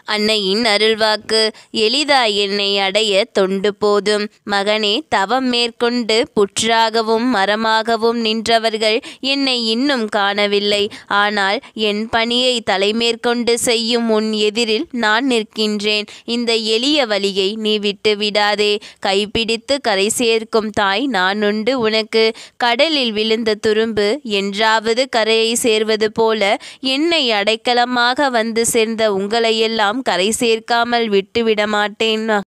அன்னையின் அருள்வாக்கு எளிதாய் என்னை அடைய தொண்டு போதும் மகனே தவம் மேற்கொண்டு புற்றாகவும் மரமாகவும் நின்றவர்கள் என்னை இன்னும் காணவில்லை ஆனால் என் பணியை தலைமேற்கொண்டு செய்யும் உன் எதிரில் நான் நிற்கின்றேன் இந்த எளிய வழியை நீ விட்டு விடாதே கைப்பிடித்து கரை சேர்க்கும் தாய் நான் உண்டு உனக்கு கடலில் விழுந்த துரும்பு என்றாவது கரையை சேர்வது போல என்னை அடைக்கலமாக வந்து சேர்ந்த உங்களையெல்லாம் கரை சேர்க்காமல் விட்டுவிட மாட்டேன்